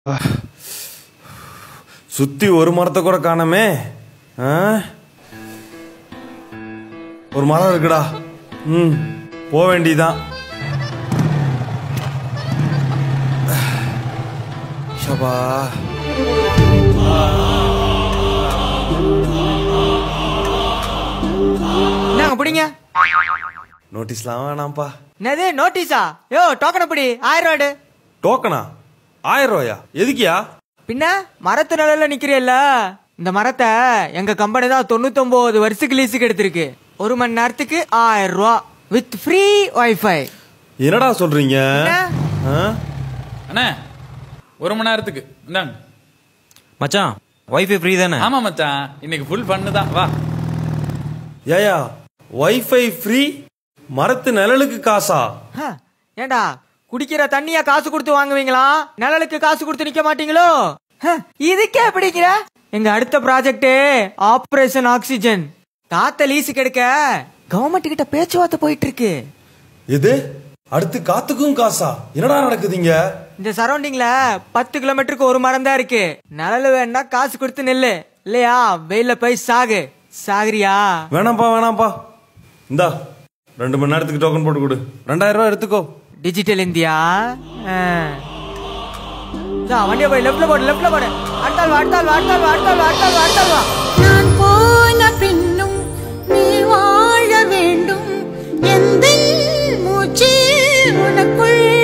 சுத்தி ஒரு மரத்தை கூட காணமே ஆ? ஒரு மரம் இருக்குடா ம் போக வேண்டியதான் ஷபா என்னங்க பிடிங்க நோட்டீஸ்லாம் வேணாம்ப்பா என்னது நோட்டீஸா யோ டோக்கன் அப்படி ஆயிரம் ரூபாடு டோக்கனா ஆயிரம் ரூபாயா எதுக்கியா பின்ன மரத்து நிழல்ல நிக்கிறேல்ல இந்த மரத்தை எங்க கம்பெனி தான் தொண்ணூத்தொன்பது வருஷத்துக்கு லீஸுக்கு எடுத்திருக்கு ஒரு மணி நேரத்துக்கு ஆயிரம் ரூபா வித் ஃப்ரீ வைஃபை என்னடா சொல்றீங்க ஆ? அண்ணே ஒரு மணி நேரத்துக்கு இந்தாங்க மச்சான் வைஃபை ஃப்ரீ தானே ஆமா மச்சான் இன்னைக்கு ஃபுல் பண்ணு தான் வா ஏயா வைஃபை ஃப்ரீ மரத்து நிழலுக்கு காசா ஹ, ஏண்டா குடிக்கிற தண்ணிய காசு கொடுத்து வாங்குவீங்களா நிழலுக்கு காசு கொடுத்து நிக்க மாட்டீங்களோ ஹ, இதுக்கே பிடிக்கிற எங்க அடுத்த ப்ராஜெக்ட் ஆபரேஷன் ஆக்சிஜன் காத்த லீஸுக்கு எடுக்க கவர்மெண்ட் கிட்ட பேச்சுவார்த்தை போயிட்டு இருக்கு இது அடுத்து காத்துக்கும் காசா என்னடா நடக்குதுங்க இந்த சரௌண்டிங்ல பத்து கிலோமீட்டருக்கு ஒரு மரம் தான் இருக்கு நிழல் வேணா காசு கொடுத்து நெல்லு இல்லையா வெயில போய் சாகு சாகுறியா வேணாம்ப்பா வேணாம்ப்பா இந்தா ரெண்டு மணி நேரத்துக்கு டோக்கன் போட்டு கொடு ரெண்டாயிரம் ரூபாய் எடுத்துக்கோ டிஜிட்டல் இந்தியா ஆ. இதா, வண்டியை போய் லெஃப்ட்ல போடு லெஃப்ட்ல போடு அடுத்தால் வா அடுத்தால் வா அடுத்தால் வா அடுத்தால் வா அடுத்தால் வா அடுத்தால் வா நான் போன பின்னும் நீ வாழ வேண்டும் எந்த மூச்சு உனக்குள்